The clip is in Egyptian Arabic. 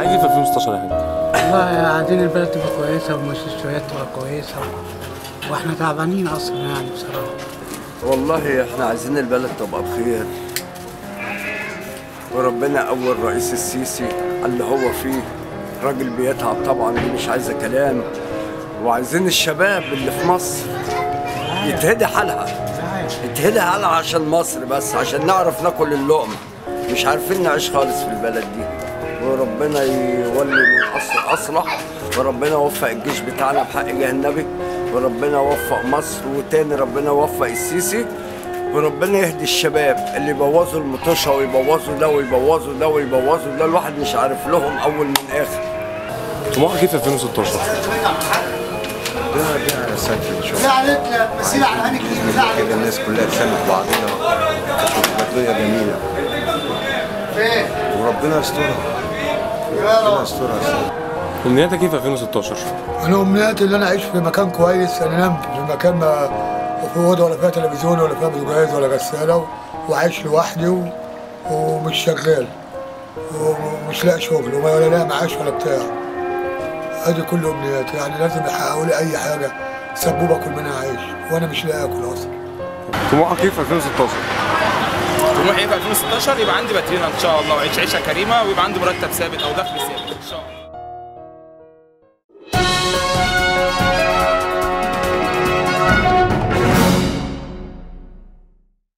طموحك ايه في 2016 يا حاج؟ والله عايزين البلد تبقى كويسة والمستشفيات تبقى كويسة واحنا تعبانين اصلا يعني بصراحة والله احنا عايزين البلد تبقى بخير وربنا اول رئيس السيسي اللي هو فيه راجل بيتعب طبعا دي مش عايزه كلام وعايزين الشباب اللي في مصر يتهدي حالها يتهدي حالها عشان مصر بس عشان نعرف ناكل اللقمه مش عارفين نعيش خالص في البلد دي وربنا يولي من أصل اصلح وربنا يوفق الجيش بتاعنا بحق جاه النبي وربنا يوفق مصر وتاني ربنا يوفق السيسي وربنا يهدي الشباب اللي يبوظوا المطوشه ويبوظوا ده ويبوظوا ده ويبوظوا ده الواحد مش عارف لهم اول من اخر طموحك ايه في 2016 ده ده سجل شغل كده الناس كلها تساند بعضنا كانت قضية جميلة وربنا يسترها ربنا يسترها يسترها. امنياتك ايه في 2016 انا امنياتي ان انا اعيش في مكان كويس انا انام في مكان ما في اوضه ولا فيها تلفزيون ولا فيها بوتاجاز ولا غساله و- وعايش لوحدي و... ومش شغال ومش لاقي شغل وما ولا لاقي معاش ولا بتاع ادي كل امنياتي يعني لازم يحققوا لي اي حاجه سبوبه اكل منها عيش وانا مش لاقي اكل اصلا طموحك ايه في 2016 طموحي ايه في 2016 يبقى عندي باترينا ان شاء الله وعيش عيشه كريمه ويبقى عندي مرتب ثابت او دخل ثابت ان شاء الله